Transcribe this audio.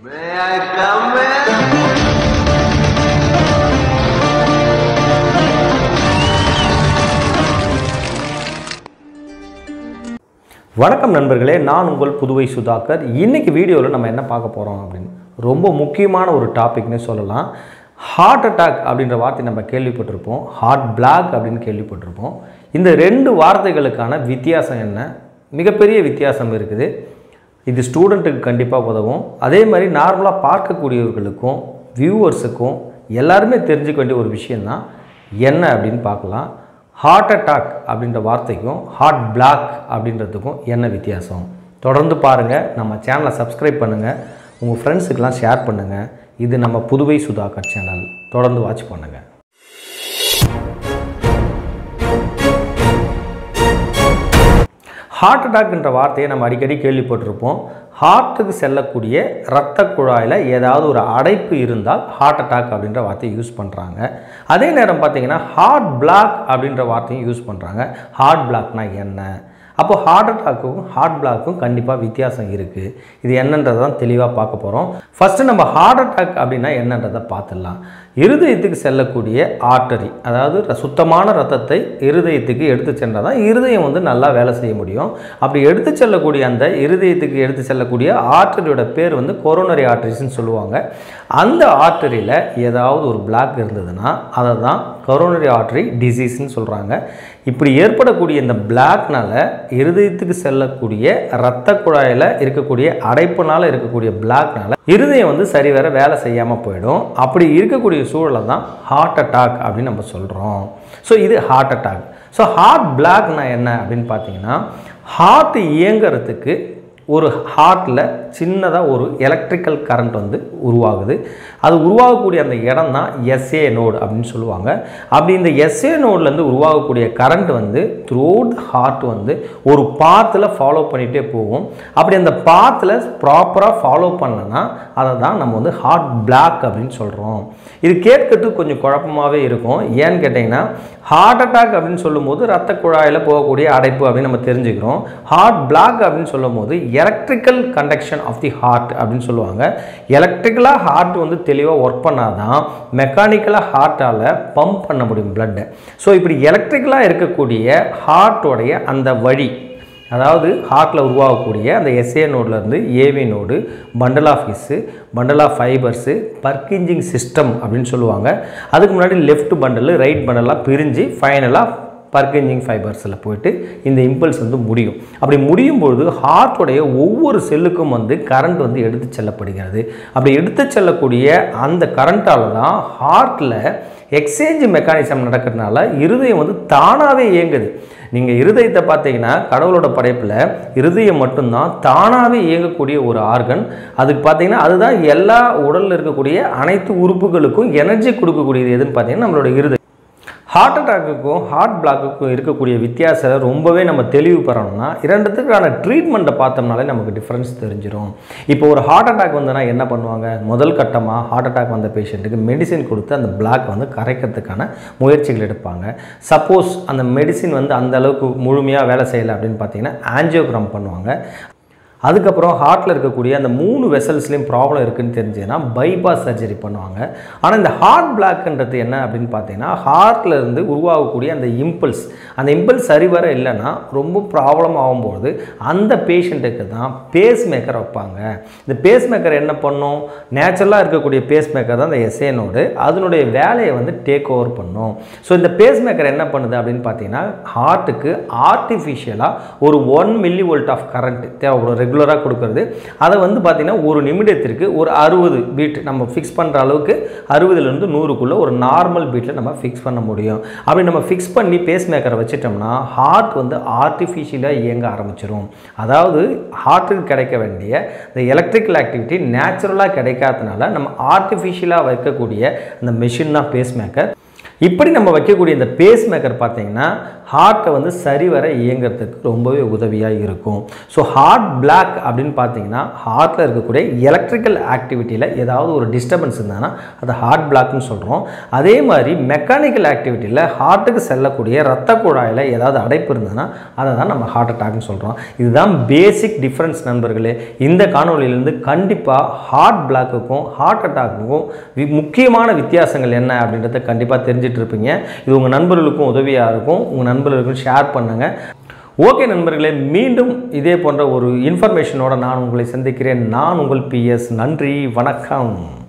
May I come in? வணக்கம் நண்பர்களே நான் உங்கள் புதுவை சுதாகர் இன்னைக்கு வீடியோவில் நம்ம என்ன பார்க்க போகிறோம் அப்படின்னு ரொம்ப முக்கியமான ஒரு டாபிக்னே சொல்லலாம் ஹார்ட் அட்டாக் அப்படின்ற வார்த்தை நம்ம கேள்விப்பட்டிருப்போம் ஹார்ட் பிளாக் அப்படின்னு கேள்விப்பட்டிருப்போம் இந்த ரெண்டு வார்த்தைகளுக்கான வித்தியாசம் என்ன மிகப்பெரிய வித்தியாசம் இருக்குது இது ஸ்டூடெண்ட்டுக்கு கண்டிப்பாக உதவும் அதே மாதிரி நார்மலாக பார்க்கக்கூடியவர்களுக்கும் வியூவர்ஸுக்கும் எல்லாருமே தெரிஞ்சுக்க வேண்டிய ஒரு விஷயந்தான் என்ன அப்படின்னு பார்க்கலாம் ஹார்ட் அட்டாக் அப்படின்ற வார்த்தைக்கும் ஹார்ட் பிளாக் அப்படின்றதுக்கும் என்ன வித்தியாசம் தொடர்ந்து பாருங்கள் நம்ம சேனலை சப்ஸ்கிரைப் பண்ணுங்கள் உங்கள் ஃப்ரெண்ட்ஸுக்கெல்லாம் ஷேர் பண்ணுங்கள் இது நம்ம புதுவை சுதாகர் சேனல் தொடர்ந்து வாட்ச் பண்ணுங்கள் ஹார்ட் அட்டாக்ன்ற வார்த்தையை நம்ம அடிக்கடி கேள்விப்பட்டிருப்போம் ஹார்ட்டுக்கு செல்லக்கூடிய இரத்த குழாயில் ஏதாவது ஒரு அடைப்பு இருந்தால் ஹார்ட் அட்டாக் அப்படின்ற வார்த்தையை யூஸ் பண்ணுறாங்க அதே நேரம் பார்த்தீங்கன்னா ஹார்ட் பிளாக் அப்படின்ற வார்த்தையும் யூஸ் பண்ணுறாங்க ஹார்ட் பிளாக்னா என்ன அப்போ ஹார்ட் அட்டாக்கும் ஹார்ட் பிளாக்கும் கண்டிப்பாக வித்தியாசம் இருக்குது இது என்னன்றதை தான் தெளிவாக பார்க்க போகிறோம் ஃபஸ்ட்டு நம்ம ஹார்ட் அட்டாக் அப்படின்னா என்னன்றதை பார்த்துடலாம் இருதயத்துக்கு செல்லக்கூடிய ஆர்டரி அதாவது ர- சுத்தமான ரத்தத்தை இருதயத்துக்கு எடுத்து சென்றால் தான் இருதயம் வந்து நல்லா வேலை செய்ய முடியும் அப்படி எடுத்து செல்லக்கூடிய அந்த இருதயத்துக்கு எடுத்து செல்லக்கூடிய ஆர்டரியோட பேர் வந்து கொரோனரி ஆர்டரிஸ்ன்னு சொல்லுவாங்க அந்த ஆர்டரியில் ஏதாவது ஒரு பிளாக் இருந்ததுன்னா அதை தான் கொரோனரி ஆர்டரி டிசீஸ்ன்னு சொல்கிறாங்க இப்படி ஏற்படக்கூடிய இந்த பிளாக்னால இருதயத்துக்கு செல்லக்கூடிய இரத்த குழாயில் இருக்கக்கூடிய அடைப்புனால இருக்கக்கூடிய பிளாக்னால இருதயம் வந்து சரிவர வேலை செய்யாமல் போயிடும் அப்படி இருக்கக்கூடிய சூழலை தான் ஹார்ட் அட்டாக் அப்படின்னு நம்ம சொல்கிறோம் ஸோ இது ஹார்ட் அட்டாக் ஸோ ஹார்ட் பிளாக்னா என்ன அப்படின்னு பார்த்தீங்கன்னா ஹார்ட் இயங்குறதுக்கு ஒரு ஹார்ட்டில் சின்னதாக ஒரு எலக்ட்ரிக்கல் கரண்ட் வந்து உருவாகுது அது உருவாகக்கூடிய அந்த இடம் தான் எஸ்ஏ நோடு அப்படின்னு சொல்லுவாங்க அப்படி இந்த எஸ்ஏ நோட்லேருந்து உருவாகக்கூடிய கரண்ட் வந்து த்ரூ ஹார்ட் வந்து ஒரு பாத்தில் ஃபாலோ பண்ணிகிட்டே போகும் அப்படி அந்த பாத்தில் ப்ராப்பராக ஃபாலோ பண்ணலன்னா அதை தான் நம்ம வந்து ஹார்ட் பிளாக் அப்படின்னு சொல்கிறோம் இது கேட்கறதுக்கு கொஞ்சம் குழப்பமாகவே இருக்கும் ஏன்னு கேட்டிங்கன்னா ஹார்ட் அட்டாக் அப்படின்னு சொல்லும்போது ரத்த குழாயில் போகக்கூடிய அடைப்பு அப்படின்னு நம்ம தெரிஞ்சுக்கிறோம் ஹார்ட் பிளாக் அப்படின்னு சொல்லும்போது electrical conduction of the heart அப்படின்னு சொல்லுவாங்க எலக்ட்ரிக்கலாக ஹார்ட் வந்து தெளிவாக ஒர்க் பண்ணாதான் மெக்கானிக்கலாக ஹார்ட்டால் பம்ப் பண்ண முடியும் பிளட்டை ஸோ இப்படி எலக்ட்ரிக்கலாக இருக்கக்கூடிய ஹார்ட்டோடைய அந்த வழி அதாவது ஹார்ட்டில் உருவாகக்கூடிய அந்த எஸ்ஏ நோட்லேருந்து AV node bundle of His bundle of fibres Purkinje system அப்படின்னு சொல்லுவாங்க அதுக்கு முன்னாடி லெஃப்ட் பண்டல் ரைட் பண்டலாக பிரிஞ்சு ஃபைனலாக பர்கிஞ்சிங் ஃபைபர்ஸில் போயிட்டு இந்த இம்பல்ஸ் வந்து முடியும் அப்படி முடியும் பொழுது ஹார்ட்டோடைய ஒவ்வொரு செல்லுக்கும் வந்து கரண்ட் வந்து எடுத்து செல்லப்படுகிறது அப்படி எடுத்து செல்லக்கூடிய அந்த கரண்ட்டால் தான் ஹார்ட்டில் எக்ஸ்சேஞ்ச் மெக்கானிசம் நடக்கிறதுனால இருதயம் வந்து தானாகவே இயங்குது நீங்கள் இருதயத்தை பார்த்தீங்கன்னா கடவுளோட படைப்பில் இருதயம் மட்டும்தான் தானாகவே இயங்கக்கூடிய ஒரு ஆர்கன் அதுக்கு பார்த்தீங்கன்னா அதுதான் எல்லா உடலில் இருக்கக்கூடிய அனைத்து உறுப்புகளுக்கும் எனர்ஜி கொடுக்கக்கூடியது எதுன்னு பார்த்தீங்கன்னா நம்மளோட இருதயம் ஹார்ட் அட்டாக்குக்கும் ஹார்ட் பிளாக்குக்கும் இருக்கக்கூடிய வித்தியாசத்தை ரொம்பவே நம்ம தெளிவு பெறணும்னா இரண்டுத்துக்கான ட்ரீட்மெண்ட்டை பார்த்தோம்னாலே நமக்கு டிஃப்ரென்ஸ் தெரிஞ்சிடும் இப்போ ஒரு ஹார்ட் அட்டாக் வந்ததுன்னா என்ன பண்ணுவாங்க முதல் கட்டமாக ஹார்ட் அட்டாக் வந்த பேஷண்ட்டுக்கு மெடிசின் கொடுத்து அந்த பிளாக் வந்து கரைக்கிறதுக்கான முயற்சிகள் எடுப்பாங்க சப்போஸ் அந்த மெடிசின் வந்து அந்த அளவுக்கு முழுமையாக வேலை செய்யலை அப்படின்னு பார்த்தீங்கன்னா ஆஞ்சியோகிராம் பண்ணுவாங்க அதுக்கப்புறம் ஹார்ட்டில் இருக்கக்கூடிய அந்த மூணு வெசல்ஸ்லேயும் ப்ராப்ளம் இருக்குன்னு தெரிஞ்சுன்னா பைபாஸ் சர்ஜரி பண்ணுவாங்க ஆனால் இந்த ஹார்ட் பிளாக்ன்றது என்ன அப்படின்னு பார்த்தீங்கன்னா ஹார்ட்ல இருந்து உருவாகக்கூடிய அந்த இம்பல்ஸ் அந்த இம்பல்ஸ் சரிவர இல்லைன்னா ரொம்ப ப்ராப்ளம் ஆகும்போது அந்த பேஷண்ட்டுக்கு தான் பேஸ் மேக்கர் வைப்பாங்க இந்த பேஸ் மேக்கர் என்ன பண்ணும் நேச்சுரலாக இருக்கக்கூடிய பேஸ் மேக்கர் தான் இந்த எஸ்ஏ நோடு அதனுடைய வேலையை வந்து டேக் ஓவர் பண்ணும் ஸோ இந்த பேஸ் மேக்கர் என்ன பண்ணுது அப்படின்னு பார்த்தீங்கன்னா ஹார்ட்டுக்கு ஆர்டிஃபிஷியலாக ஒரு one millivolt of current தேவைப்படும் ரெகுலராக கொடுக்கறது அதை வந்து பார்த்திங்கன்னா ஒரு நிமிடத்திற்கு ஒரு அறுபது பீட் நம்ம ஃபிக்ஸ் பண்ணுற அளவுக்கு அறுபதுலேருந்து நூறுக்குள்ளே ஒரு நார்மல் பீட்டில் நம்ம ஃபிக்ஸ் பண்ண முடியும் அப்படி நம்ம ஃபிக்ஸ் பண்ணி பேஸ் மேக்கரை வச்சிட்டோம்னா ஹார்ட் வந்து ஆர்டிஃபிஷியலாக இயங்க ஆரம்பிச்சிரும் அதாவது ஹார்ட்டுக்கு கிடைக்க வேண்டிய இந்த எலக்ட்ரிக்கல் ஆக்டிவிட்டி நேச்சுரலாக கிடைக்காதனால நம்ம ஆர்டிஃபிஷியலாக வைக்கக்கூடிய அந்த மெஷின் தான் பேஸ் மேக்கர் இப்படி நம்ம வைக்கக்கூடிய இந்த பேஸ் மேக்கர் பார்த்தீங்கன்னா ஹார்ட்டை வந்து சரிவர இயங்குறதுக்கு ரொம்பவே உதவியாக இருக்கும் ஸோ ஹார்ட் பிளாக் அப்படின்னு பார்த்தீங்கன்னா ஹார்ட்டில் இருக்கக்கூடிய எலக்ட்ரிக்கல் ஆக்டிவிட்டியில் ஏதாவது ஒரு டிஸ்டர்பன்ஸ் இருந்தாங்கன்னா அதை ஹார்ட் பிளாக்னு சொல்கிறோம் அதே மாதிரி மெக்கானிக்கல் ஆக்டிவிட்டியில் ஹார்ட்டுக்கு செல்லக்கூடிய ரத்த குழாயில் ஏதாவது அடைப்பு இருந்ததுன்னா அதை தான் நம்ம ஹார்ட் அட்டாக்னு சொல்கிறோம் இதுதான் பேசிக் டிஃப்ரென்ஸ் நண்பர்களே இந்த காணொலியிலேருந்து கண்டிப்பாக ஹார்ட் பிளாக்குக்கும் ஹார்ட் அட்டாக்குக்கும் வி- முக்கியமான வித்தியாசங்கள் என்ன அப்படின்றத கண்டிப்பாக தெரிஞ்சிட்டு இருப்பீங்க இது உங்கள் நண்பர்களுக்கும் உதவியாக இருக்கும் உங்கள் நண்பர்களுக்கும் ஷேர் பண்ணுங்கள் ஓகே நண்பர்களே மீண்டும் இதே போன்ற ஒரு இன்ஃபர்மேஷனோட நான் உங்களை சந்திக்கிறேன் நான் உங்கள் பிஎஸ் நன்றி வணக்கம்